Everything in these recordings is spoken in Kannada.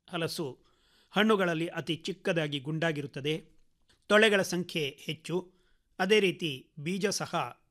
ಹಲಸು ಹಣ್ಣುಗಳಲ್ಲಿ ಅತಿ ಚಿಕ್ಕದಾಗಿ ಗುಂಡಾಗಿರುತ್ತದೆ ತೊಳೆಗಳ ಸಂಖ್ಯೆ ಹೆಚ್ಚು ಅದೇ ರೀತಿ ಬೀಜ ಸಹ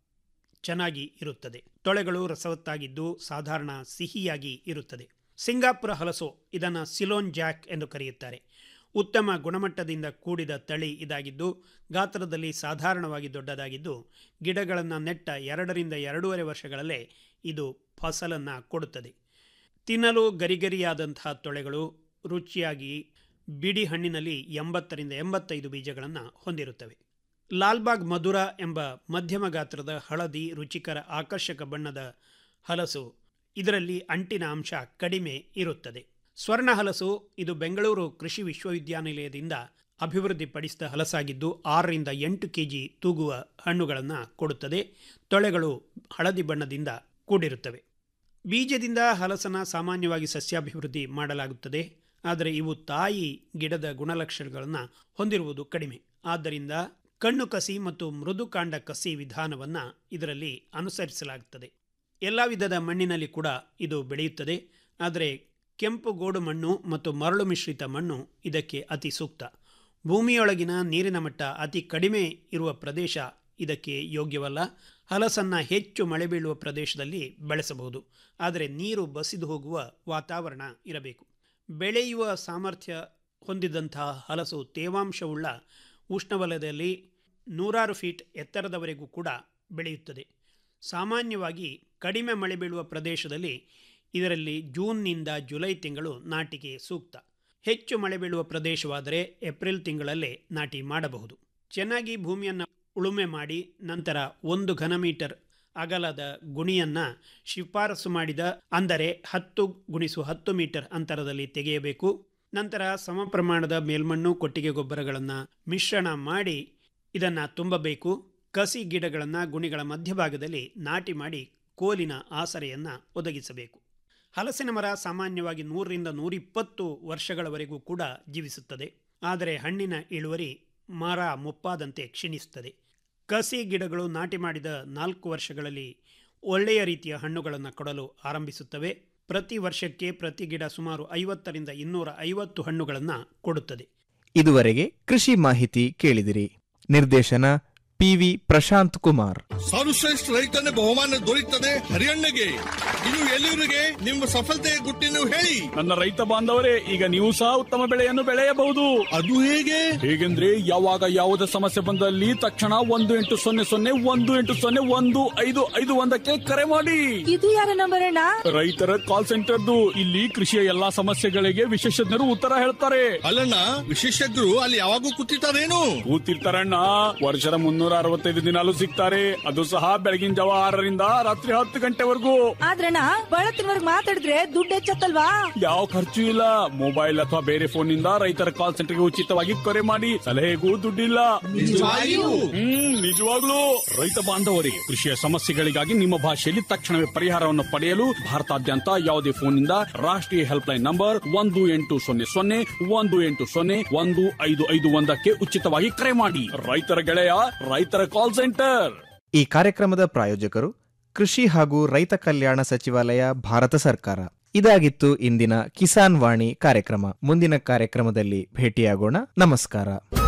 ಚೆನ್ನಾಗಿ ಇರುತ್ತದೆ ತೊಳೆಗಳು ರಸವತ್ತಾಗಿದ್ದು ಸಾಧಾರಣ ಸಿಹಿಯಾಗಿ ಇರುತ್ತದೆ ಸಿಂಗಾಪುರ ಹಲಸು ಇದನ್ನು ಸಿಲೋನ್ ಜಾಕ್ ಎಂದು ಕರೆಯುತ್ತಾರೆ ಉತ್ತಮ ಗುಣಮಟ್ಟದಿಂದ ಕೂಡಿದ ತಳಿ ಇದಾಗಿದ್ದು ಗಾತ್ರದಲ್ಲಿ ಸಾಧಾರಣವಾಗಿ ದೊಡ್ಡದಾಗಿದ್ದು ಗಿಡಗಳನ್ನು ನೆಟ್ಟ ಎರಡರಿಂದ ಎರಡೂವರೆ ವರ್ಷಗಳಲ್ಲೇ ಇದು ಫಸಲನ್ನು ಕೊಡುತ್ತದೆ ತಿನ್ನಲು ಗರಿಗರಿಯಾದಂತಹ ತೊಳೆಗಳು ರುಚಿಯಾಗಿ ಬಿಡಿ ಹಣ್ಣಿನಲ್ಲಿ ಎಂಬತ್ತರಿಂದ ಎಂಬತ್ತೈದು ಬೀಜಗಳನ್ನು ಹೊಂದಿರುತ್ತವೆ ಲಾಲ್ಬಾಗ್ ಮಧುರ ಎಂಬ ಮಧ್ಯಮ ಗಾತ್ರದ ಹಳದಿ ರುಚಿಕರ ಆಕರ್ಷಕ ಬಣ್ಣದ ಹಲಸು ಇದರಲ್ಲಿ ಅಂಟಿನ ಅಂಶ ಕಡಿಮೆ ಇರುತ್ತದೆ ಸ್ವರ್ಣ ಹಲಸು ಇದು ಬೆಂಗಳೂರು ಕೃಷಿ ವಿಶ್ವವಿದ್ಯಾನಿಲಯದಿಂದ ಅಭಿವೃದ್ಧಿಪಡಿಸಿದ ಹಲಸಾಗಿದ್ದು ಆರರಿಂದ ಎಂಟು ಕೆಜಿ ತೂಗುವ ಹಣ್ಣುಗಳನ್ನು ಕೊಡುತ್ತದೆ ತೊಳೆಗಳು ಹಳದಿ ಬಣ್ಣದಿಂದ ಕೂಡಿರುತ್ತವೆ ಬೀಜದಿಂದ ಹಲಸನ ಸಾಮಾನ್ಯವಾಗಿ ಸಸ್ಯಾಭಿವೃದ್ಧಿ ಮಾಡಲಾಗುತ್ತದೆ ಆದರೆ ಇವು ತಾಯಿ ಗಿಡದ ಗುಣಲಕ್ಷಣಗಳನ್ನು ಹೊಂದಿರುವುದು ಕಡಿಮೆ ಆದ್ದರಿಂದ ಕಣ್ಣು ಕಸಿ ಮತ್ತು ಮೃದುಕಾಂಡ ಕಸಿ ವಿಧಾನವನ್ನು ಇದರಲ್ಲಿ ಅನುಸರಿಸಲಾಗುತ್ತದೆ ಎಲ್ಲ ವಿಧದ ಮಣ್ಣಿನಲ್ಲಿ ಕೂಡ ಇದು ಬೆಳೆಯುತ್ತದೆ ಆದರೆ ಕೆಂಪು ಗೋಡು ಮಣ್ಣು ಮತ್ತು ಮರಳು ಮಿಶ್ರಿತ ಮಣ್ಣು ಇದಕ್ಕೆ ಅತಿ ಸೂಕ್ತ ಭೂಮಿಯೊಳಗಿನ ನೀರಿನ ಮಟ್ಟ ಅತಿ ಕಡಿಮೆ ಇರುವ ಪ್ರದೇಶ ಇದಕ್ಕೆ ಯೋಗ್ಯವಲ್ಲ ಹಲಸನ್ನು ಹೆಚ್ಚು ಮಳೆ ಬೀಳುವ ಪ್ರದೇಶದಲ್ಲಿ ಬೆಳೆಸಬಹುದು ಆದರೆ ನೀರು ಬಸಿದು ಹೋಗುವ ವಾತಾವರಣ ಇರಬೇಕು ಬೆಳೆಯುವ ಸಾಮರ್ಥ್ಯ ಹೊಂದಿದಂತಹ ಹಲಸು ತೇವಾಂಶವುಳ್ಳ ಉಷ್ಣವಲಯದಲ್ಲಿ ನೂರಾರು ಫೀಟ್ ಎತ್ತರದವರೆಗೂ ಕೂಡ ಬೆಳೆಯುತ್ತದೆ ಸಾಮಾನ್ಯವಾಗಿ ಕಡಿಮೆ ಮಳೆ ಬೀಳುವ ಪ್ರದೇಶದಲ್ಲಿ ಇದರಲ್ಲಿ ಜೂನ್ನಿಂದ ಜುಲೈ ತಿಂಗಳು ನಾಟಿಗೆ ಸೂಕ್ತ ಹೆಚ್ಚು ಮಳೆ ಬೀಳುವ ಪ್ರದೇಶವಾದರೆ ಏಪ್ರಿಲ್ ತಿಂಗಳಲ್ಲೇ ನಾಟಿ ಮಾಡಬಹುದು ಚೆನ್ನಾಗಿ ಭೂಮಿಯನ್ನು ಉಳುಮೆ ಮಾಡಿ ನಂತರ ಒಂದು ಘನಮೀಟರ್ ಅಗಲದ ಗುಣಿಯನ್ನು ಶಿಫಾರಸು ಮಾಡಿದ ಅಂದರೆ ಹತ್ತು ಗುಣಿಸು ಹತ್ತು ಮೀಟರ್ ಅಂತರದಲ್ಲಿ ತೆಗೆಯಬೇಕು ನಂತರ ಸಮ ಪ್ರಮಾಣದ ಮೇಲ್ಮಣ್ಣು ಕೊಟ್ಟಿಗೆ ಗೊಬ್ಬರಗಳನ್ನು ಮಿಶ್ರಣ ಮಾಡಿ ಇದನ್ನು ತುಂಬಬೇಕು ಕಸಿ ಗಿಡಗಳನ್ನು ಗುಣಿಗಳ ಮಧ್ಯಭಾಗದಲ್ಲಿ ನಾಟಿ ಮಾಡಿ ಕೋಲಿನ ಆಸರೆಯನ್ನು ಒದಗಿಸಬೇಕು ಹಲಸಿನ ಮರ ಸಾಮಾನ್ಯವಾಗಿ ನೂರರಿಂದ ನೂರಿಪ್ಪತ್ತು ವರ್ಷಗಳವರೆಗೂ ಕೂಡ ಜೀವಿಸುತ್ತದೆ ಆದರೆ ಹಣ್ಣಿನ ಇಳುವರಿ ಮರ ಮುಪ್ಪಾದಂತೆ ಕ್ಷೀಣಿಸುತ್ತದೆ ಕಸಿ ಗಿಡಗಳು ನಾಟಿ ಮಾಡಿದ ನಾಲ್ಕು ವರ್ಷಗಳಲ್ಲಿ ಒಳ್ಳೆಯ ರೀತಿಯ ಹಣ್ಣುಗಳನ್ನು ಕೊಡಲು ಆರಂಭಿಸುತ್ತವೆ ಪ್ರತಿ ವರ್ಷಕ್ಕೆ ಪ್ರತಿ ಗಿಡ ಸುಮಾರು ಐವತ್ತರಿಂದ ಇನ್ನೂರ ಐವತ್ತು ಹಣ್ಣುಗಳನ್ನು ಕೊಡುತ್ತದೆ ಇದುವರೆಗೆ ಕೃಷಿ ಮಾಹಿತಿ ಕೇಳಿದಿರಿ ನಿರ್ದೇಶನ ಪಿವಿ ಪ್ರಶಾಂತ್ ಕುಮಾರ್ ಸರ್ವಶ್ರೇಷ್ಠ ರೈತನ ಬಹುಮಾನ ದೊರೆಯುತ್ತದೆ ಹರಿಯಣ್ಣಗೆ ಇನ್ನು ಎಲ್ಲಿವರಿಗೆ ನಿಮ್ಮ ಸಫಲತೆಯ ಗುಟ್ಟಿನ ಹೇಳಿ ನನ್ನ ರೈತ ಬಾಂಧವರೇ ಈಗ ನೀವು ಸಹ ಉತ್ತಮ ಬೆಳೆಯನ್ನು ಬೆಳೆಯಬಹುದು ಅದು ಹೇಗೆ ಹೇಗೆಂದ್ರೆ ಯಾವಾಗ ಯಾವುದೇ ಸಮಸ್ಯೆ ಬಂದಲ್ಲಿ ತಕ್ಷಣ ಒಂದು ಎಂಟು ಸೊನ್ನೆ ಸೊನ್ನೆ ಒಂದು ಎಂಟು ಸೊನ್ನೆ ಒಂದು ಐದು ಐದು ಒಂದಕ್ಕೆ ಕರೆ ಮಾಡಿ ಇದು ಯಾರ ನಂಬರ್ ಅಣ್ಣ ರೈತರ ಕಾಲ್ ಸೆಂಟರ್ದು ಇಲ್ಲಿ ಕೃಷಿಯ ಎಲ್ಲಾ ಸಮಸ್ಯೆಗಳಿಗೆ ವಿಶೇಷಜ್ಞರು ಉತ್ತರ ಹೇಳ್ತಾರೆ ಅಲ್ಲಣ್ಣ ವಿಶೇಷಜ್ಞರು ಅಲ್ಲಿ ಯಾವಾಗೂ ಕೂತಿರ್ತಾರೇನು ಕೂತಿರ್ತಾರಣ್ಣ ವರ್ಷದ ಮುನ್ನೂರ ಅರವತ್ತೈದು ದಿನಾಲು ಸಿಗ್ತಾರೆ ಅದು ಸಹ ಬೆಳಗಿನ ಜಾವ ಆರರಿಂದ ರಾತ್ರಿ ಹತ್ತು ಗಂಟೆವರೆಗೂ ಆದ್ರಣ್ಣ ಬಳತ್ತಿನವರ್ಗ್ ಮಾತಾಡಿದ್ರೆ ದುಡ್ಡು ಹೆಚ್ಚತ್ತಲ್ವಾ ಯಾವ ಖರ್ಚು ಇಲ್ಲ ಮೊಬೈಲ್ ಅಥವಾ ಬೇರೆ ಫೋನ್ ನಿಂದ ರೈತರ ಕಾಲ್ ಸೆಂಟರ್ಗೆ ಉಚಿತವಾಗಿ ಕರೆ ಮಾಡಿ ಸಲಹೆಗೂ ದುಡ್ಡಿಲ್ಲ ನಿಜವಾಗಿಯೂ? ಹ್ಮ್ ನಿಜವಾಗ್ಲೂ ರೈತ ಬಾಂಧವರಿಗೆ ಕೃಷಿಯ ಸಮಸ್ಯೆಗಳಿಗಾಗಿ ನಿಮ್ಮ ಭಾಷೆಯಲ್ಲಿ ತಕ್ಷಣವೇ ಪರಿಹಾರವನ್ನು ಪಡೆಯಲು ಭಾರತಾದ್ಯಂತ ಯಾವುದೇ ಫೋನ್ ನಿಂದ ರಾಷ್ಟ್ರೀಯ ಹೆಲ್ಪ್ ಲೈನ್ ನಂಬರ್ ಒಂದು ಎಂಟು ಸೊನ್ನೆ ಸೊನ್ನೆ ಒಂದು ಎಂಟು ಸೊನ್ನೆ ಒಂದು ಐದು ಐದು ಒಂದಕ್ಕೆ ಉಚಿತವಾಗಿ ಕರೆ ಮಾಡಿ ರೈತರ ಗೆಳೆಯ ರೈತರ ಕಾಲ್ ಸೆಂಟರ್ ಈ ಕಾರ್ಯಕ್ರಮದ ಪ್ರಾಯೋಜಕರು ಕೃಷಿ ಹಾಗೂ ರೈತ ಕಲ್ಯಾಣ ಸಚಿವಾಲಯ ಭಾರತ ಸರ್ಕಾರ ಇದಾಗಿತ್ತು ಇಂದಿನ ಕಿಸಾನ್ ವಾಣಿ ಕಾರ್ಯಕ್ರಮ ಮುಂದಿನ ಕಾರ್ಯಕ್ರಮದಲ್ಲಿ ಭೇಟಿಯಾಗೋಣ ನಮಸ್ಕಾರ